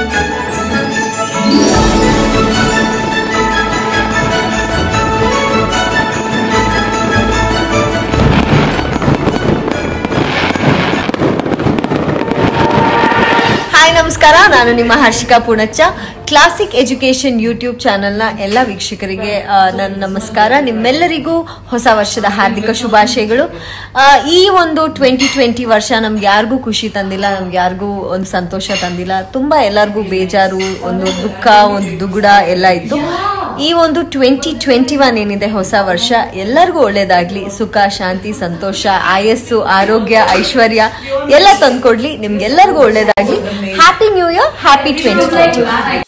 hi ನಮಸ್ಕಾರ ನಾನು ನಿಮ್ಮ Harshika Poonacha classic education YouTube ಚಾನೆಲ್ನ ಎಲ್ಲ ವೀಕ್ಷಕರಿಗೆ ಆ, ನನ್ನ ನಮಸ್ಕಾರ ನಿಮ್ಮೆಲ್ಲರಿಗೂ ಹೊಸ ವರ್ಷದ ಹಾರ್ದಿಕ ಶುಭಾಶಯಗಳು ಆ, ಈ ಒಂದು ಟ್ವೆಂಟಿ ಟ್ವೆಂಟಿ ವರ್ಷ ನಮ್ಗೆ ಯಾರಿಗೂ ಖುಷಿ ತಂದಿಲ್ಲ ನಮ್ಗೆ ಯಾರಿಗೂ ಒಂದು ಸಂತೋಷ ತಂದಿಲ್ಲ ತುಂಬಾ ಎಲ್ಲರಿಗೂ ಬೇಜಾರು ಒಂದು ದುಃಖ ಒಂದು ದುಗುಡ ಎಲ್ಲ ಇತ್ತು ಈ ಒಂದು ಟ್ವೆಂಟಿ ಟ್ವೆಂಟಿ ಒನ್ ಏನಿದೆ ಹೊಸ ವರ್ಷ ಎಲ್ಲರಿಗೂ ಒಳ್ಳೇದಾಗ್ಲಿ ಸುಖ ಶಾಂತಿ ಸಂತೋಷ ಆಯಸ್ಸು ಆರೋಗ್ಯ ಐಶ್ವರ್ಯ ಎಲ್ಲ ತಂದ್ಕೊಡ್ಲಿ ನಿಮ್ಗೆಲ್ಲರಿಗೂ ಒಳ್ಳೇದಾಗ್ಲಿ happy new year happy twenty twenty